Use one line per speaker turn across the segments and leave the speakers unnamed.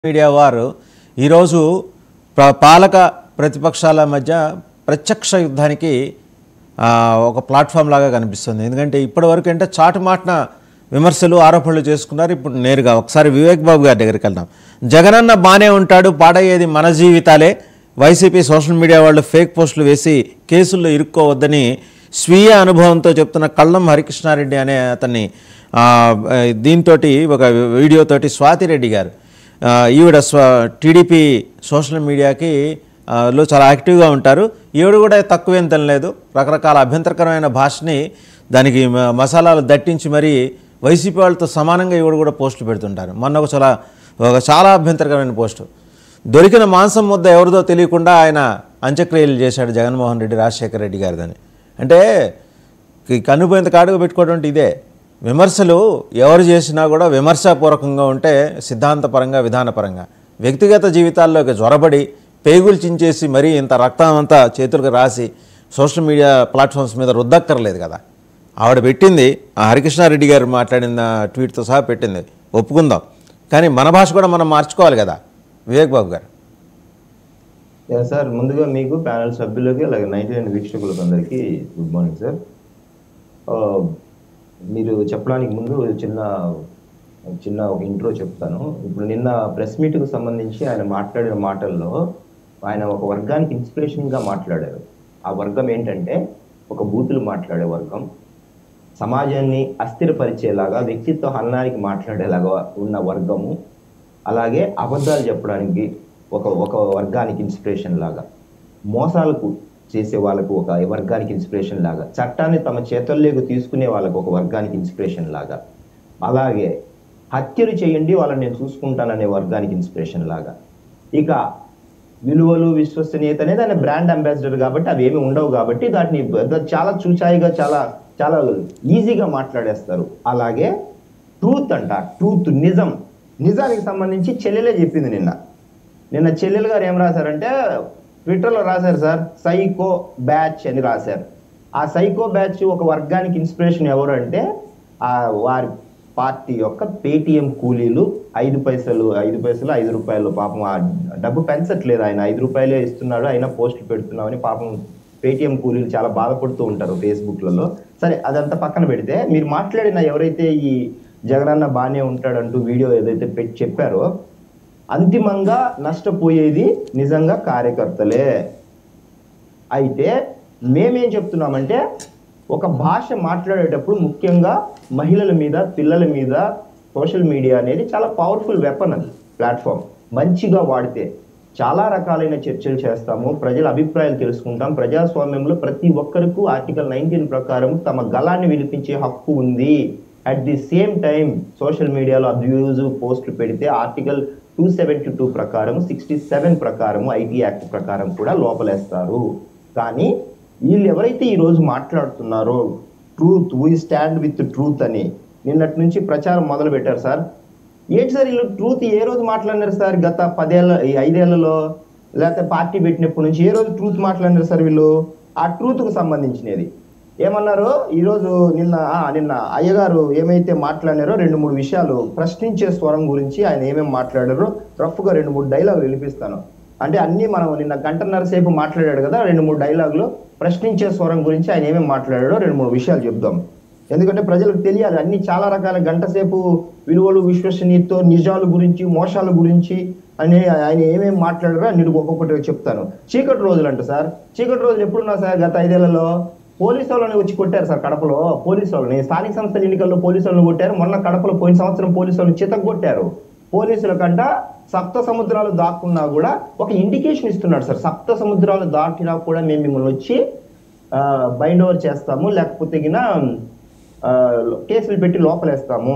Media వారు ఈరోజు ప్ర- పాలక ప్రతిపక్షాల మధ్య ప్రత్యక్ష యుద్ధానికి ఆ, ఒక ప్లాట్ఫామ్ లాగా కనిపిస్తుంది ఎందుకంటే ఇప్పటివరకు అంటే చాటుమాట్న విమర్శలు ఆరోపణలు చేసుకున్నారు ఇప్పుడు నేరుగా ఒకసారి వివేక్ బాబు గారి దగ్గరికి వెళ్దాం జగనన్న బాగానే ఉంటాడు పాడయ్యేది మన జీవితాలే వైసీపీ సోషల్ మీడియా వాళ్ళు ఫేక్ పోస్టులు వేసి కేసుల్లో ఇరుక్కోవద్దని స్వీయ అనుభవంతో చెప్తున్న కళ్ళం హరికృష్ణారెడ్డి అనే అతన్ని దీంతో ఒక వీడియోతోటి స్వాతిరెడ్డి గారు ఆ, ఈవిడ స్వ టీడీపీ సోషల్ మీడియాకి ఆ, లో చాలా యాక్టివ్గా ఉంటారు ఈవిడ కూడా తక్కువేం తినలేదు రకరకాల అభ్యంతరకరమైన భాషని దానికి మ- మసాలాలు దట్టించి మరీ వైసీపీ వాళ్ళతో సమానంగా ఈవిడ కూడా పోస్టులు పెడుతుంటారు మొన్న ఒక చాలా ఒక చాలా అభ్యంతరకరమైన పోస్టు దొరికిన మాంసం ముద్ద ఎవరిదో తెలియకుండా ఆయన అంత్యక్రియలు చేశాడు జగన్మోహన్ రెడ్డి రాజశేఖర రెడ్డి గారిదని అంటే ఈ కన్నుపోయేంత కాడుగా పెట్టుకోవడం అంటే ఇదే విమర్శలు ఎవరు చేసినా కూడా విమర్శాపూర్వకంగా ఉంటే సిద్ధాంతపరంగా విధానపరంగా వ్యక్తిగత జీవితాల్లోకి జ్వరబడి పేగులు చించేసి మరీ ఇంత రక్తం అంతా చేతులకు రాసి సోషల్ మీడియా ప్లాట్ఫామ్స్ మీద రుద్దక్కర్లేదు కదా ఆవిడ పెట్టింది ఆ హరికృష్ణారెడ్డి గారు మాట్లాడిన ట్వీట్తో సహా పెట్టింది ఒప్పుకుందాం కానీ మన భాష కూడా మనం మార్చుకోవాలి కదా వివేక్ బాబు గారు
యా సార్ ముందుగా మీకు ప్యానల్ సభ్యులకి అలాగే నైన్టీ నైన్ వీక్షకులకు అందరికీ గుడ్ మార్నింగ్ సార్ ఆ, మీరు చెప్పడానికి ముందు చిన్న చిన్న ఒక ఇంట్రో చెప్తాను ఇప్పుడు నిన్న ప్రెస్ మీట్కు సంబంధించి ఆయన మాట్లాడిన మాటల్లో ఆయన ఒక వర్గానికి ఇన్స్పిరేషన్గా మాట్లాడారు ఆ వర్గం ఏంటంటే ఒక బూతులు మాట్లాడే వర్గం సమాజాన్ని అస్థిరపరిచేలాగా వ్యక్తిత్వ హననానికి మాట్లాడేలాగా ఉన్న వర్గము అలాగే అబద్ధాలు చెప్పడానికి ఒక ఒక వర్గానికి ఇన్స్పిరేషన్ లాగా మోసాలకు చేసే వాళ్ళకు ఒక వర్గానికి ఇన్స్పిరేషన్ లాగా చట్టాన్ని తమ చేతుల్లోకి తీసుకునే వాళ్ళకు ఒక వర్గానికి ఇన్స్పిరేషన్ లాగా అలాగే హత్యలు చేయండి వాళ్ళని నేను చూసుకుంటాననే వర్గానికి ఇన్స్పిరేషన్ లాగా ఇక విలువలు విశ్వసనీయత అనేది ఆయన బ్రాండ్ అంబాసిడర్ కాబట్టి అవి ఏమి ఉండవు కాబట్టి దాటిని బ- చాలా చూచాయిగా చాలా చాలా ఈజీగా మాట్లాడేస్తారు అలాగే ట్రూత్ అంట ట్రూత్ నిజం నిజానికి సంబంధించి చెల్లెలే చెప్పింది నిన్న నిన్న చెల్లెలు గారు ఏం రాశారంటే ట్విట్టర్లో రాశారు సార్ సైకో బ్యాచ్ అని రాశారు ఆ సైకో బ్యాచ్ ఒక వర్గానికి ఇన్స్పిరేషన్ ఎవరు అంటే ఆ వారి పార్టీ యొక్క పేటిఎం కూలీలు ఐదు పైసలు ఐదు పైసలు ఐదు రూపాయలు పాపం ఆ డబ్బు పెంచట్లేదు ఆయన ఐదు రూపాయలే ఇస్తున్నాడు అయినా పోస్టులు పెడుతున్నామని పాపం పేటిఎం కూలీలు చాలా బాధపడుతూ ఉంటారు ఫేస్బుక్లలో సరే అదంతా పక్కన పెడితే మీరు మాట్లాడిన ఎవరైతే ఈ జగనన్న బాగానే ఉంటాడంటూ వీడియో ఏదైతే పెట్టి చెప్పారో అంతిమంగా నష్టపోయేది నిజంగా కార్యకర్తలే అయితే మేమేం చెప్తున్నామంటే ఒక భాష మాట్లాడేటప్పుడు ముఖ్యంగా మహిళల మీద పిల్లల మీద సోషల్ మీడియా అనేది చాలా పవర్ఫుల్ వెపన్ అది ప్లాట్ఫామ్ మంచిగా వాడితే చాలా రకాలైన చర్చలు చేస్తాము ప్రజల అభిప్రాయాలు తెలుసుకుంటాం ప్రజాస్వామ్యంలో ప్రతి ఒక్కరికి ఆర్టికల్ నైన్టీన్ ప్రకారం తమ గలాన్ని వినిపించే హక్కు ఉంది at the same time social మీడియాలో అబ్యూజ్ పోస్టులు పెడితే ఆర్టికల్ టూ సెవెంటీ టూ ప్రకారం సిక్స్టీ సెవెన్ ప్రకారం ఐటీ యాక్ట్ ప్రకారం కూడా లోపలేస్తారు కానీ వీళ్ళు ఎవరైతే ఈ రోజు మాట్లాడుతున్నారో truth we stand with truth అని నిన్నటి నుంచి ప్రచారం మొదలు పెట్టారు సార్ ఏంటి సార్ వీళ్ళు ట్రూత్ ఏ రోజు మాట్లాడినారు సార్ గత పదేళ్ళ ఈ ఐదేళ్లలో లేకపోతే పార్టీ పెట్టినప్పటి నుంచి ఏ రోజు ట్రూత్ మాట్లాడినారు సార్ వీళ్ళు ఆ ట్రూత్ కు సంబంధించినది ఏమన్నారు ఈరోజు నిన్న ఆ, నిన్న అయ్యగారు ఏమైతే మాట్లాడారో రెండు మూడు విషయాలు ప్రశ్నించే స్వరం గురించి ఆయన ఏమేమి మాట్లాడారో రఫ్ గా రెండు మూడు డైలాగులు వినిపిస్తాను అంటే అన్ని మనం నిన్న గంటన్నర సేపు మాట్లాడాడు కదా రెండు మూడు డైలాగులు ప్రశ్నించే స్వరం గురించి ఆయన ఏమేమి మాట్లాడాడో రెండు మూడు విషయాలు చెప్దాం ఎందుకంటే ప్రజలకు తెలియాలి అన్ని చాలా రకాల గంట సేపు విలువలు విశ్వసనీయతో నిజాల గురించి మోసాల గురించి అని ఆయన ఏమేమి మాట్లాడారో అన్నిటికి ఒక్కొక్కటి చెప్తాను చీకటి రోజులు అంట సార్ చీకటి రోజులు ఎప్పుడున్నా సార్ గత ఐదేళ్లలో పోలీసు వాళ్ళని వచ్చి కొట్టారు సార్ కడపలో పోలీసు వాళ్ళని స్థానిక సంస్థల ఎన్నికల్లో పోలీసు వాళ్ళని కొట్టారు మొన్న కడపలో పోయిన సంవత్సరం పోలీసు వాళ్ళని చితక్ కొట్టారు పోలీసుల కంట సప్త సముద్రాలు దాక్కున్నా కూడా ఒక ఇండికేషన్ ఇస్తున్నాడు సార్ సప్త సముద్రాలు దాటినా కూడా మేము మిమ్మల్ని వచ్చి బైండ్ ఓవర్ చేస్తాము లేకపోతే గిన ఆ, కేసులు పెట్టి లోపలేస్తాము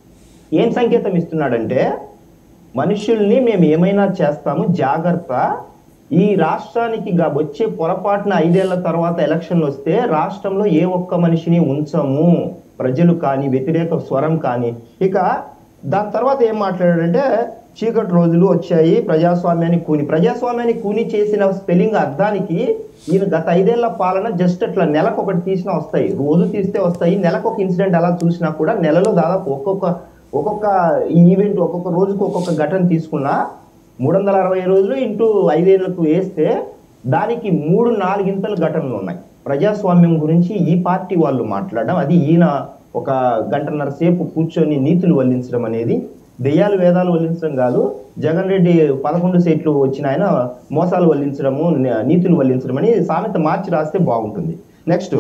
ఏం సంకేతం ఇస్తున్నాడంటే మనుషుల్ని మేము ఏమైనా చేస్తాము జాగ్రత్త ఈ రాష్ట్రానికి గా- వచ్చే పొరపాటున ఐదేళ్ల తర్వాత ఎలక్షన్లు వస్తే రాష్ట్రంలో ఏ ఒక్క మనిషిని ఉంచము ప్రజలు కానీ వ్యతిరేక స్వరం కానీ ఇక దాని తర్వాత ఏం మాట్లాడాడంటే చీకటి రోజులు వచ్చాయి ప్రజాస్వామ్యాన్ని కూని ప్రజాస్వామ్యాన్ని కూని చేసిన స్పెల్లింగ్ అర్థానికి ఈయన గత ఐదేళ్ల పాలన జస్ట్ అట్లా నెలకు ఒకటి తీసినా వస్తాయి రోజు తీస్తే వస్తాయి నెలకు ఒక ఇన్సిడెంట్ అలా చూసినా కూడా నెలలో దాదాపు ఒక్కొక్క ఒక్కొక్క ఈ ఈవెంట్ ఒక్కొక్క రోజుకు ఒక్కొక్క ఘటన తీసుకున్నా మూడు వందల అరవై రోజులు ఇంటూ ఐదేళ్లకు వేస్తే దానికి మూడు నాలుగింతల ఘటనలు ఉన్నాయి ప్రజాస్వామ్యం గురించి ఈ పార్టీ వాళ్ళు మాట్లాడడం అది ఈయన ఒక గంటన్నర సేపు కూర్చొని నీతులు వల్లించడం అనేది దెయ్యాలు వేదాలు వల్లించడం కాదు జగన్ రెడ్డి పదకొండు సీట్లు వచ్చిన ఆయన మోసాలు వల్లించడము ని- నీతులు వల్లించడం అని సామెత మార్చి రాస్తే బాగుంటుంది నెక్స్ట్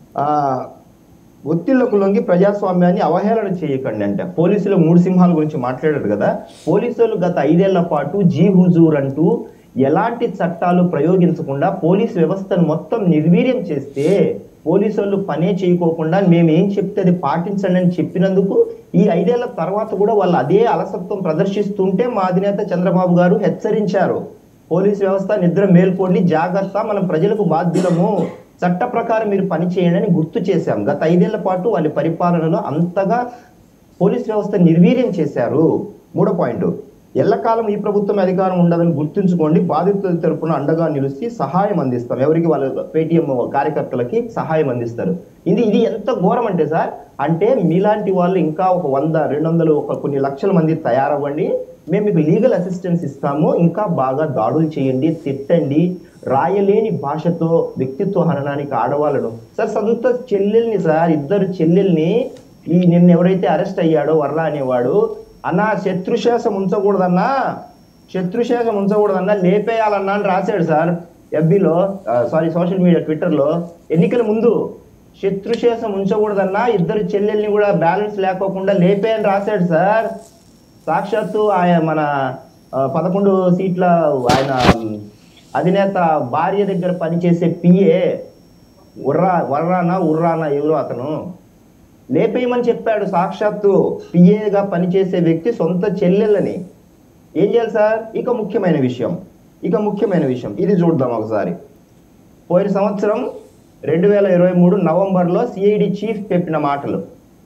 ఒత్తిళ్లకు లొంగి ప్రజాస్వామ్యాన్ని అవహేళన చేయకండి అంటే పోలీసులు మూడు సింహాల గురించి మాట్లాడారు కదా పోలీసులు గత ఐదేళ్ల పాటు జీ హుజూర్ అంటూ ఎలాంటి చట్టాలు ప్రయోగించకుండా పోలీస్ వ్యవస్థను మొత్తం నిర్వీర్యం చేస్తే పోలీసు వాళ్ళు పనే చేయకోకుండా మేము ఏం చెప్తే అది పాటించండి అని చెప్పినందుకు ఈ ఐదేళ్ల తర్వాత కూడా వాళ్ళు అదే అలసత్వం ప్రదర్శిస్తుంటే మా అధినేత చంద్రబాబు గారు హెచ్చరించారు పోలీస్ వ్యవస్థ నిద్ర మేల్కోండి జాగ్రత్త మనం ప్రజలకు బాధ్యులము చట్ట ప్రకారం మీరు పని చేయండి అని గుర్తు చేశాం గత ఐదేళ్ల పాటు వాళ్ళ పరిపాలనలో అంతగా పోలీస్ వ్యవస్థ నిర్వీర్యం చేశారు మూడో పాయింట్ ఎల్లకాలం ఈ ప్రభుత్వం అధికారం ఉండదని గుర్తుంచుకోండి బాధితుల తరపున అండగా నిలిచి సహాయం అందిస్తాం ఎవరికి వాళ్ళ పేటిఎం కార్యకర్తలకి సహాయం అందిస్తారు ఇది ఇది ఎంత ఘోరం అంటే సార్ అంటే మీలాంటి వాళ్ళు ఇంకా ఒక వంద రెండు వందలు ఒక కొన్ని లక్షల మంది తయారవ్వండి మేము మీకు లీగల్ అసిస్టెన్స్ ఇస్తాము ఇంకా బాగా దాడులు చేయండి తిట్టండి రాయలేని భాషతో వ్యక్తిత్వ హననానికి ఆడవాళ్ళను సార్ సొంత చెల్లెల్ని సార్ ఇద్దరు చెల్లెల్ని ఈ నిన్న ఎవరైతే అరెస్ట్ అయ్యాడో వర్రా అనేవాడు అన్నా శత్రుశేషం ఉంచకూడదన్నా శత్రుశేషం ఉంచకూడదన్నా లేపేయాలన్నా అని రాశాడు సార్ ఎఫ్బిలో సారీ సోషల్ మీడియా ట్విట్టర్లో ఎన్నికల ముందు శత్రుశేషం ఉంచకూడదన్నా ఇద్దరు చెల్లెల్ని కూడా బ్యాలెన్స్ లేకోకుండా లేపేయని రాశాడు సార్ సాక్షాత్తు ఆయన మన ఆ, పదకొండు సీట్ల ఆయన ఉమ్, అధినేత భార్య దగ్గర పనిచేసే పిఏ ఉర్రా వర్రానా ఉర్రానా ఎవరు అతను లేపేయమని చెప్పాడు సాక్షాత్తు పిఏగా పనిచేసే వ్యక్తి సొంత చెల్లెళ్ళని ఏం చేయాలి సార్ ఇక ముఖ్యమైన విషయం ఇక ముఖ్యమైన విషయం ఇది చూద్దాం ఒకసారి పోయిన సంవత్సరం రెండు వేల ఇరవై మూడు నవంబర్లో సిఐడి చీఫ్ చెప్పిన మాటలు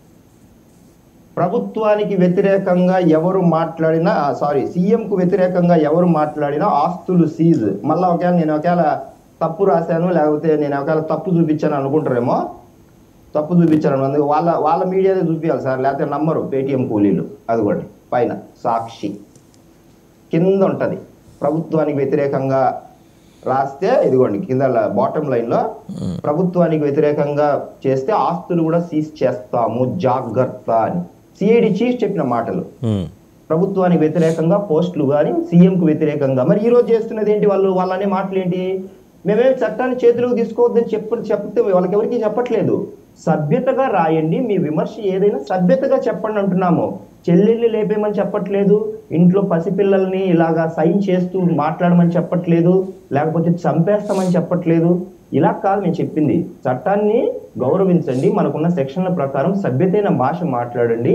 ప్రభుత్వానికి వ్యతిరేకంగా ఎవరు మాట్లాడినా సారీ సీఎంకు వ్యతిరేకంగా ఎవరు మాట్లాడినా ఆస్తులు సీజ్ మళ్ళా ఒకవేళ నేను ఒకవేళ తప్పు రాశాను లేకపోతే నేను ఒకవేళ తప్పు చూపించాను అనుకుంటారేమో తప్పు చూపించాను అందుకే వాళ్ళ వాళ్ళ మీడియాదే చూపించాలి సార్ లేకపోతే నమ్మరు పేటిఎం కూలీలు అది కూడా పైన సాక్షి కింద ఉంటది ప్రభుత్వానికి వ్యతిరేకంగా రాస్తే ఇదిగోండి కింద బాటమ్ లైన్ లో ప్రభుత్వానికి వ్యతిరేకంగా చేస్తే ఆస్తులు కూడా సీజ్ చేస్తాము జాగ్రత్త అని సిఐడి చీఫ్ చెప్పిన మాటలు
ఉమ్.
ప్రభుత్వానికి వ్యతిరేకంగా పోస్టులు కానీ సీఎంకు వ్యతిరేకంగా మరి ఈ రోజు చేస్తున్నది ఏంటి వాళ్ళు వాళ్ళనే మాటలు ఏంటి మేమేం చట్టాన్ని చేతిలోకి తీసుకోవద్దని చెప్ప చెప్తే వాళ్ళకి ఎవరికి చెప్పట్లేదు సభ్యతగా రాయండి మీ విమర్శ ఏదైనా సభ్యతగా చెప్పండి అంటున్నాము చెల్లెల్ని లేపేయమని చెప్పట్లేదు ఇంట్లో పసిపిల్లల్ని ఇలాగా సైన్ చేస్తూ మాట్లాడమని చెప్పట్లేదు లేకపోతే చంపేస్తామని చెప్పట్లేదు ఇలా కాదు నేను చెప్పింది చట్టాన్ని గౌరవించండి మనకున్న సెక్షన్ల ప్రకారం సభ్యతైన భాష మాట్లాడండి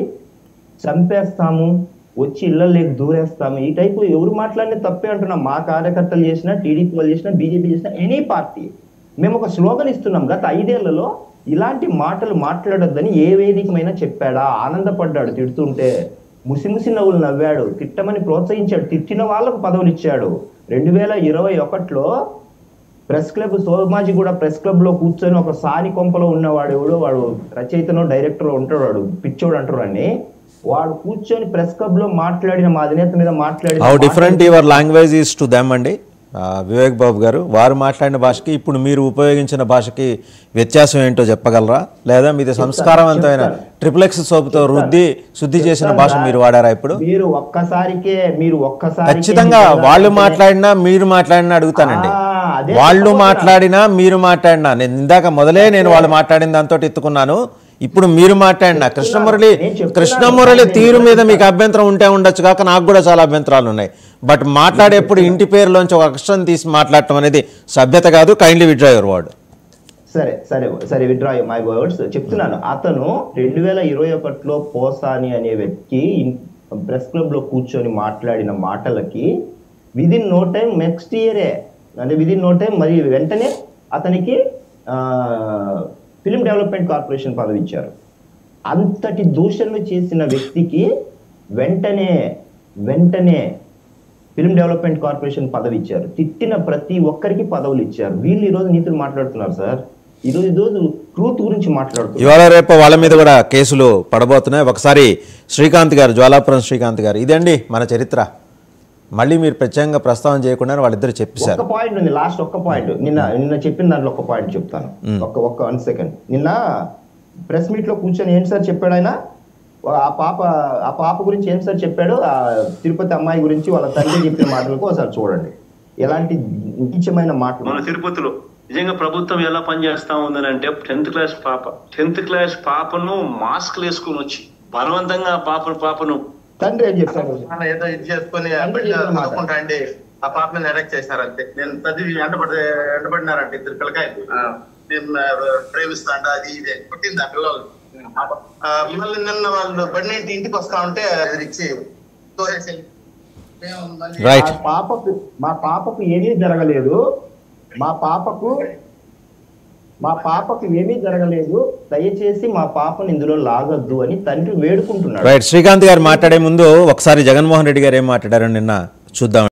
చంపేస్తాము వచ్చి ఇళ్ళలోకి దూరేస్తాము ఈ టైపు ఎవరు మాట్లాడినా తప్పే అంటున్నాం మా కార్యకర్తలు చేసినా టీడీపీ వాళ్ళు చేసినా బీజేపీ చేసినా ఎనీ పార్టీ మేము ఒక స్లోగన్ ఇస్తున్నాం గత ఐదేళ్లలో ఇలాంటి మాటలు మాట్లాడొద్దని ఏ వేదికమైనా చెప్పాడా ఆనందపడ్డాడు తిడుతుంటే ముసిముసి నవ్వులు నవ్వాడు తిట్టమని ప్రోత్సహించాడు తిట్టిన వాళ్ళకు పదవులు ఇచ్చాడు రెండు వేల ఇరవై ఒకటిలో ప్రెస్ క్లబ్ సోమాజి కూడా ప్రెస్ క్లబ్ లో కూర్చొని ఒక సాని కొంపలో ఉన్నవాడు ఎవడో వాడు రచయితనో డైరెక్టర్ ఉంటాడు వాడు పిచ్చోడు అంటారు అని వాడు కూర్చొని ప్రెస్ క్లబ్ లో మాట్లాడిన మా అధినేత మీద మాట్లాడిన
హౌ
మాటలు-
different your language is to them అండి ఆ, వివేక్ బాబు గారు వారు మాట్లాడిన భాషకి ఇప్పుడు మీరు ఉపయోగించిన భాషకి వ్యత్యాసం ఏంటో చెప్పగలరా లేదా మీది సంస్కారవంతమైన ట్రిపుల్ ఎక్స్ సోపుతో రుద్ది శుద్ధి చేసిన భాష మీరు వాడారా ఇప్పుడు
మీరు ఒక్కసారికే మీరు ఒక్కసారి
ఖచ్చితంగా వాళ్ళు మాట్లాడినా మీరు మాట్లాడినా అడుగుతానండి
ఆ, అదే
వాళ్ళు
చెప్పబోతున్నా.
మాట్లాడినా మీరు మాట్లాడినా నేను ఇందాక మొదలే నేను వాళ్ళు మాట్లాడిన దాంతో ఎత్తుకున్నాను ఇప్పుడు మీరు మాట్లాడినా కృష్ణమురళి
నేను చెప్తున్నాను.
కృష్ణమురళి తీరు మీద మీకు అభ్యంతరం ఉంటే ఉండొచ్చు కాక నాకు కూడా చాలా అభ్యంతరాలు ఉన్నాయి బట్ మాట్లాడేప్పుడు ఇంటి పేరులోంచి ఒక అక్షరం తీసి మాట్లాడటం అనేది సభ్యత కాదు కైండ్లీ విడ్రా యువర్ వర్డ్
సరే సరే సరే విడ్రా మై వర్డ్స్ చెప్తున్నాను అతను రెండు వేల ఇరవై ఒకటిలో పోసాని అనే వ్యక్తి ప్రెస్ క్లబ్ లో కూర్చొని మాట్లాడిన మాటలకి విదిన్ నో టైం నెక్స్ట్ ఇయరే అంటే విదిన్ నో టైం మరి వెంటనే అతనికి ఫిలిం డెవలప్మెంట్ కార్పొరేషన్ పదవి ఇచ్చారు అంతటి దూషణలు చేసిన వ్యక్తికి వెంటనే వెంటనే ఫిలిం డెవలప్మెంట్ కార్పొరేషన్ పదవి ఇచ్చారు తిట్టిన ప్రతి ఒక్కరికి పదవులు ఇచ్చారు వీళ్ళు ఈరోజు నీతులు మాట్లాడుతున్నారు సార్ ఈరోజు ఈరోజు ట్రూత్ గురించి మాట్లాడుతున్నాం
ఇవాళ రేపు వాళ్ళ మీద కూడా కేసులు పడబోతున్నాయి ఒకసారి శ్రీకాంత్ గారు జ్వాలాపురం శ్రీకాంత్ గారు ఇదండి మన చరిత్ర మళ్ళీ మీరు ప్రత్యేకంగా ప్రస్తావన చేయకుండా వాళ్ళిద్దరు చెప్పేశారు
ఒక్క పాయింట్ ఉంది లాస్ట్ ఒక్క పాయింట్ నిన్న నిన్న చెప్పిన దాంట్లో ఒక్క పాయింట్ చెప్తాను ఒక్క ఒక్క వన్ సెకండ్ నిన్న ప్రెస్ మీట్ లో కూర్చొని ఏంటి సార్ చెప్పాడు ఆయన ఆ పాప ఆ పాప గురించి ఏం సార్ చెప్పాడు ఆ తిరుపతి అమ్మాయి గురించి వాళ్ళ తండ్రి చెప్పిన మాటలకు ఒకసారి చూడండి ఎలాంటి నీచమైన మాటలు
మన తిరుపతిలో నిజంగా ప్రభుత్వం ఎలా పనిచేస్తా ఉందని అంటే టెన్త్ క్లాస్ పాప టెన్త్ క్లాస్ పాపను మాస్క్లు వేసుకుని వచ్చి బలవంతంగా ఆ పాపను పాపను
తండ్రి ఏం చెప్పాడు
మన ఏదో ఇది చేసుకుని
అంటే చెప్పిన మాట.
అనుకుంటా అండి ఆ పాపని అరెస్ట్ చేశారంతే నేను చదివి ఎండబడి ఎండబడినారంటే ఇద్దరు పిల్లకాయలు నేను ప్రేమిస్తాంట అది ఇది పుట్టింది ఆ పిల్లలు ఆ, మళ్ళీ నిన్న వాళ్ళు బడి నుండి ఇంటికి వస్తా ఉంటే ఎదిరించి తోసేసి మేము మళ్ళీ
రైట్
మా పాపకు మా పాపకు ఏమీ జరగలేదు మా పాపకు మా పాపకు ఏమీ జరగలేదు దయచేసి మా పాపను ఇందులో లాగొద్దు అని తండ్రి వేడుకుంటున్నాడు
రైట్ శ్రీకాంత్ గారు మాట్లాడే ముందు ఒకసారి జగన్మోహన్ రెడ్డి గారు ఏం మాట్లాడారో నిన్న చూద్దాం